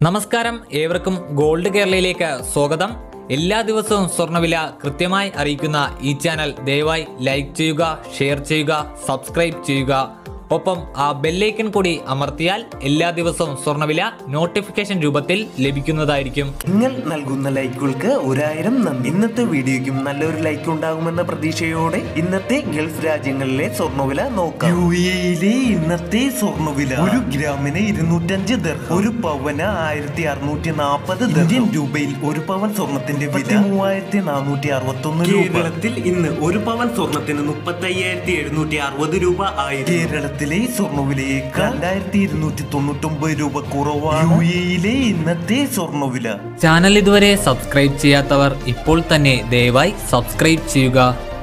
നമസ്കാരം ഏവർക്കും ഗോൾഡ് കേരളയിലേക്ക് സ്വാഗതം എല്ലാ ദിവസവും സ്വർണ്ണവില കൃത്യമായി അറിയിക്കുന്ന ഈ ചാനൽ ദയവായി ലൈക്ക് ചെയ്യുക ഷെയർ ചെയ്യുക സബ്സ്ക്രൈബ് ചെയ്യുക ഒപ്പം ആ ബെല്ലൈക്കൺ കൂടി അമർത്തിയാൽ എല്ലാ ദിവസവും സ്വർണ്ണവില നോട്ടിഫിക്കേഷൻ രൂപത്തിൽ ലഭിക്കുന്നതായിരിക്കും നിങ്ങൾ നൽകുന്ന ലൈക്കുകൾക്ക് ഒരായിരം നന്ദി ഇന്നത്തെ വീഡിയോയ്ക്കും നല്ലൊരു ലൈക്ക് ഉണ്ടാകുമെന്ന പ്രതീക്ഷയോടെ ഇന്നത്തെ ഗൾഫ് രാജ്യങ്ങളിലെ സ്വർണ്ണവില നോക്കാം യു എയിലെ ഇന്നത്തെ സ്വർണ്ണവില ഒരു ഗ്രാമിന് ഇരുന്നൂറ്റഞ്ച് ദർഹം ഒരു പവന് ആയിരത്തി അറുന്നൂറ്റി നാൽപ്പത് ഇന്ത്യൻ രൂപയിൽ ഒരു പവൻ സ്വർണത്തിന്റെ വില മൂവായിരത്തി നാനൂറ്റി അറുപത്തി ഒന്ന് കേരളത്തിൽ ഇന്ന് ഒരു പവൻ സ്വർണത്തിന് മുപ്പത്തി അയ്യായിരത്തി എഴുന്നൂറ്റി അറുപത് രൂപ ആയി കേരളത്തിലെ സ്വർണ്ണവിലയേക്കാൾ രണ്ടായിരത്തി ഇരുന്നൂറ്റി തൊണ്ണൂറ്റി ഒമ്പത് രൂപ കുറവാണ് യു എയിലെ ഇന്നത്തെ സ്വർണ്ണവില ചാനൽ ഇതുവരെ സബ്സ്ക്രൈബ് ചെയ്യാത്തവർ ഇപ്പോൾ തന്നെ ദയവായി സബ്സ്ക്രൈബ് ചെയ്യുക